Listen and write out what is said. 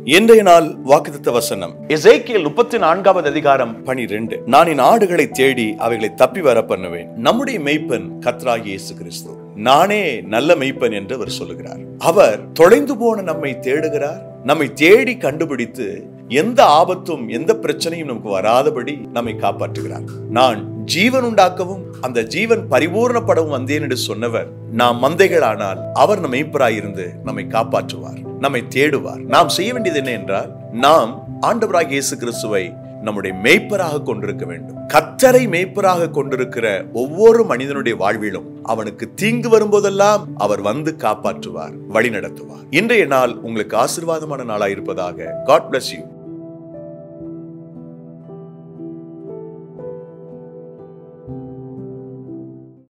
இன்றைய நாள் வாக்குத்தத்த வசனம் எசேக்கியல் முப்பத்தி நான்காவது அதிகாரம் பனிரெண்டு நான் என் ஆடுகளை தேடி அவைகளை தப்பி வர பண்ணுவேன் நம்முடைய மெய்ப்பன் கத்ராகி இயேசு கிறிஸ்து நானே நல்ல மெய்ப்பன் என்று அவர் சொல்லுகிறார் அவர் தொலைந்து போன நம்மை தேடுகிறார் நம்மை தேடி கண்டுபிடித்து எந்த ஆபத்தும் எந்த பிரச்சனையும் நமக்கு வராதபடி நம்மை காப்பாற்றுகிறார் நான் ஜீவன் உண்டாக்கவும் அந்த ஜீவன் பரிபூர்ணப்படவும் வந்தேன் என்று சொன்னவர் நாம் மந்தைகளானால் அவர் நம் மெய்ப்பராயிருந்து நம்மை காப்பாற்றுவார் நம்மை தேடுவார் நாம் செய்ய வேண்டியது என்ன என்றால் நாம் ஆண்டவராக இயேசு கிறிஸ்துவை நம்முடைய மேய்ப்பராக கொண்டிருக்க வேண்டும் கத்தரை மேய்ப்பராக கொண்டிருக்கிற ஒவ்வொரு மனிதனுடைய வாழ்விலும் அவனுக்கு தீங்கு வரும்போதெல்லாம் அவர் வந்து காப்பாற்றுவார் வழி நடத்துவார் இன்றைய நாள் உங்களுக்கு ஆசீர்வாதமான நாளாயிருப்பதாக காட் bless யூ